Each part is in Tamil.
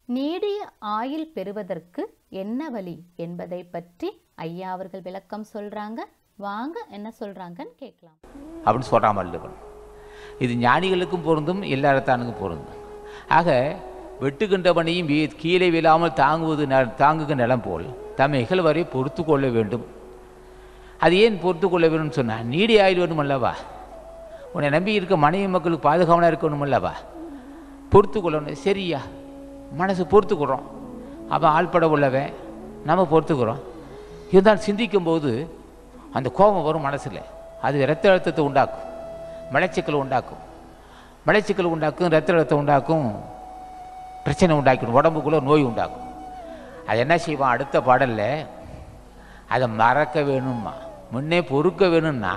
நீடிய ஆயுள் பெறுவதற்கு என்ன வழி என்பதை பற்றி ஐயா அவர்கள் விளக்கம் சொல்றாங்க வாங்க என்ன சொல்றாங்கன்னு கேட்கலாம் அப்படின்னு சொல்கிறான் வள்ளுவன் இது ஞானிகளுக்கும் பொருந்தும் எல்லாரத்தானுக்கும் பொருந்தும் ஆக வெட்டுகின்றவனையும் வீ கீழே விழாமல் தாங்குவது ந- தாங்குக நிலம் போல் தம் இகழ்வரை பொறுத்து கொள்ள வேண்டும் அது ஏன் பொறுத்து கொள்ள வேணும்னு சொன்னால் நீடி ஆயுள் வேணும் அல்லவா உன்னை நம்பி இருக்க மனைவி மக்களுக்கு பாதுகாவலாக இருக்கணும் அல்லவா பொறுத்து கொள்ளணும் சரியா மனசு பொறுத்துக்கிறோம் அவன் ஆள்பட உள்ளவன் நம்ம பொறுத்துக்கிறோம் இருந்தாலும் சிந்திக்கும்போது அந்த கோபம் வரும் மனசில் அது இரத்த அழுத்தத்தை உண்டாக்கும் மலைச்சிக்கல் உண்டாக்கும் மலைச்சிக்கல் உண்டாக்கும் இரத்த அழுத்தம் உண்டாக்கும் பிரச்சனை உண்டாக்கிடும் உடம்புக்குள்ள நோய் உண்டாக்கும் அது என்ன செய்வான் அடுத்த பாடலில் அதை மறக்க வேணும்மா முன்னே பொறுக்க வேணும்னா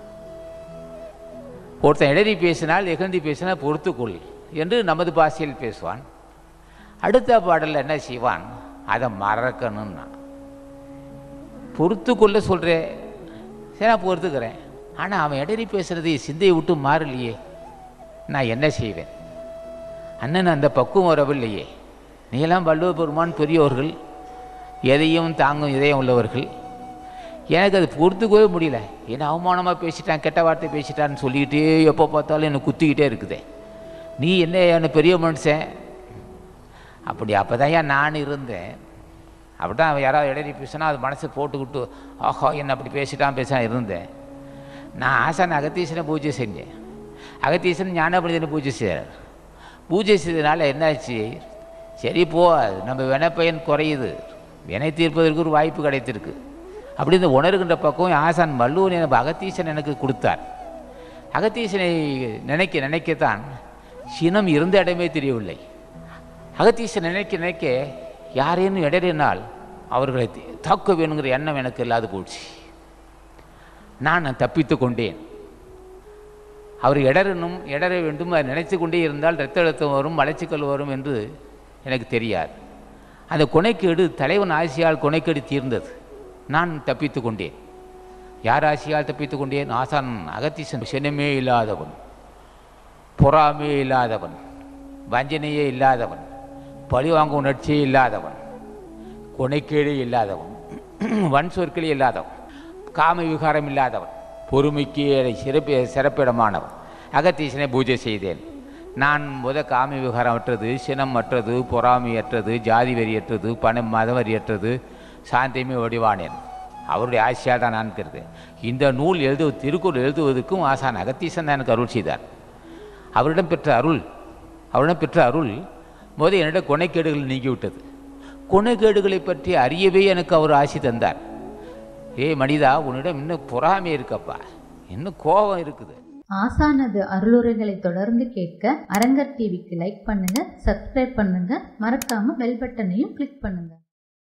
ஒருத்தன் இடறி பேசினால் எகந்தி பேசினால் பொறுத்துக்கொள் என்று நமது பாஷையில் பேசுவான் அடுத்த பாடலில் என்ன செய்வான் அதை மறக்கணும்னா பொறுத்து கொள்ள சொல்கிறேன் சரி நான் பொறுத்துக்கிறேன் ஆனால் அவன் இடறி பேசுறது சிந்தையை விட்டு மாறலையே நான் என்ன செய்வேன் அண்ணன் அந்த பக்குவம் வரவில்லையே நீலாம் வள்ளுவ பெருமான் பெரியவர்கள் எதையும் தாங்கும் இதயம் உள்ளவர்கள் எனக்கு அது பொறுத்துக்கவே முடியல என்ன அவமானமாக பேசிட்டான் கெட்ட வார்த்தை பேசிட்டான்னு சொல்லிக்கிட்டே எப்போ பார்த்தாலும் என்னை குத்திக்கிட்டே இருக்குதே நீ என்ன என்ன பெரிய மனுஷன் அப்படி அப்போ தான் நான் இருந்தேன் அப்படி தான் அவன் யாராவது இடறி பேசினா அது மனசை போட்டுக்கிட்டு ஆஹா என்ன அப்படி பேசிட்டான் பேசினா இருந்தேன் நான் ஆசான் அகத்தீசனை பூஜை செஞ்சேன் அகத்தீசன் ஞானபண்டிதனை பூஜை செய்கிறார் பூஜை செய்ததுனால என்னாச்சு சரி போ நம்ம வினைப்பயன் குறையுது வினை தீர்ப்பதற்கு ஒரு வாய்ப்பு கிடைத்திருக்கு அப்படி இந்த உணர்கின்ற பக்கம் ஆசான் வள்ளுவன் எனக்கு அகத்தீசன் எனக்கு கொடுத்தார் அகத்தீசனை நினைக்க நினைக்கத்தான் சினம் இருந்த இடமே தெரியவில்லை அகத்தீசன் நினைக்க நினைக்க யாரேனும் இடறினால் அவர்களை தி- தாக்க வேணுங்கிற எண்ணம் எனக்கு இல்லாது போச்சு நான் தப்பித்து கொண்டேன் அவர் இடரணும் இடர வேண்டும் அதை நினைத்து கொண்டே இருந்தால் இரத்த அழுத்தம் வரும் மலச்சிக்கல் வரும் என்று எனக்கு தெரியாது அந்த கொனைக்கேடு தலைவன் ஆசியால் கொனைக்கேடு தீர்ந்தது நான் தப்பித்து கொண்டேன் யார் ஆசியால் தப்பித்து கொண்டேன் ஆசான் அகத்தீசன் சினமே இல்லாதவன் பொறாமே இல்லாதவன் வஞ்சனையே இல்லாதவன் பழிவாங்கும் உணர்ச்சியே இல்லாதவன் கொனைக்கேடே இல்லாதவன் வன் சொற்களே இல்லாதவன் காம விகாரம் இல்லாதவன் பொறுமைக்கு சிறப்பு சிறப்பிடமானவன் அகத்தீசனை பூஜை செய்தேன் நான் முத காம விகாரம் அற்றது சினம் அற்றது பொறாமையற்றது ஜாதி வெறியற்றது பணம் மத வரியற்றது சாந்தியமே வடிவானேன் அவருடைய ஆசையாக தான் நான் கருது இந்த நூல் எழுது திருக்குறள் எழுதுவதற்கும் ஆசான் அகத்தீசன் தான் எனக்கு அருள் செய்தார் அவரிடம் பெற்ற அருள் அவரிடம் பெற்ற அருள் முத என்னிடம் கொனைக்கேடுகள் நீங்கிவிட்டது கொனைக்கேடுகளை பற்றி அறியவே எனக்கு அவர் ஆசி தந்தார் ஏய் மனிதா உன்னிடம் இன்னும் பொறாமை இருக்கப்பா இன்னும் கோபம் இருக்குது ஆசானது அருளுரைகளை தொடர்ந்து கேட்க அரங்கர் டிவிக்கு லைக் பண்ணுங்க சப்ஸ்கிரைப் பண்ணுங்க மறக்காம பெல் பட்டனையும் கிளிக் பண்ணுங்க